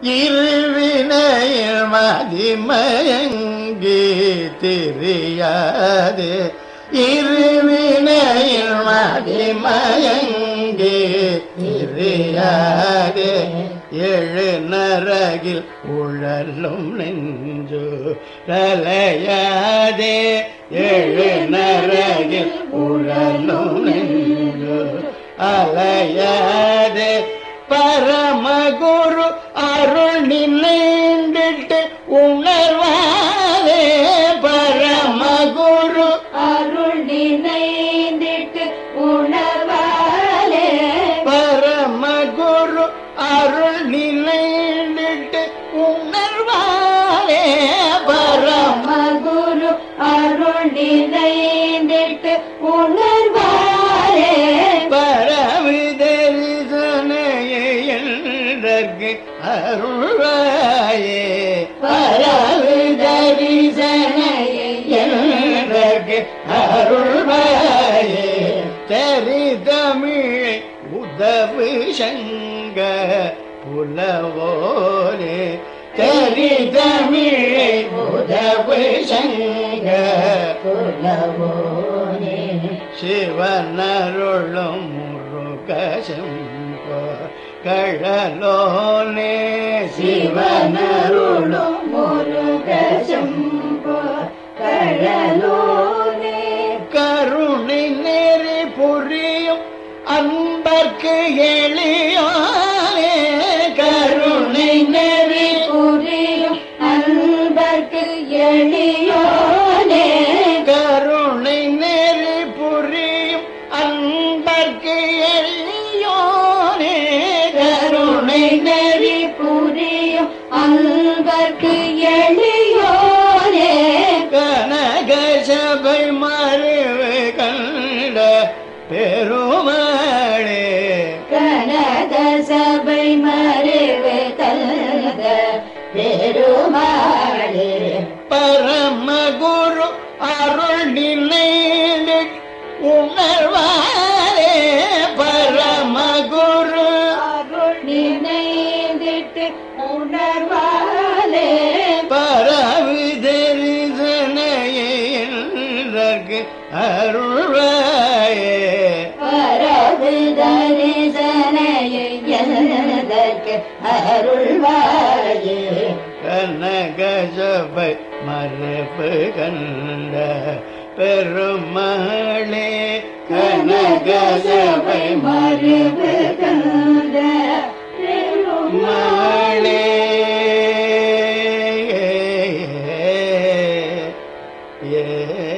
இருவினையில் மதிமயங்கி திரியாது இருவினையில் மதிமயங்கி திரியாது ஏழு நரகில் உழலும் நெஞ்சு கலையாதே ஏழு நரகில் உழலும் நெஞ்சு அலையாதே பரமகுரு அருள் நினைந்திட்டு உணர்வாதே பரமகுரு அருள் நினைந்திட்டு உணர்வாலே பரமகுரு அருள் நினைந்திட்டு உணர்வாதே பரம மகுரு அருள் நினைந்திட்டு உணர்வாலே பரவிதரிசனையற்கு அருள்வாயே பரவிதரிசனையற்கு அருள்வாயே தெரிதமிழை உதவு சங்க புலவோரே தெரிதமிழை உதவு சங்க புலவோனே சிவனருளும் முருகசம்போ கடலோனே சிவனருளும் சிவனருளும் முருகசம்போ கடலோனே கருணை நெறி புரியும் அன்பர்க்கு எளியோனே கருணை நெறி புரியும் அன்பர்க்கு எளியோனே கருணை நெறி புரியும் அன்பர்க்கு எளியோனே கருணை நெறி புரியும் அன்பர்க்கு எளியோனே கனக சபை மறைவு கண்ட பெருமாளே கனக சபை மறைவு தந்த பெருமாளே பரமகுரு அருள் நினைந்து உணர்வாரே பரமகுரு அருள் நினைந்திட்டு உணர்வாலே பரவிதரிசனையற்கு அருள்வாயே பரவு தரிசனையை எனதற்கு அருள்வாயே கனக சபை மரபு கண்ட பெருமாளே கனக சபை மரபு கந்த பெருமாளே மாளே ஏ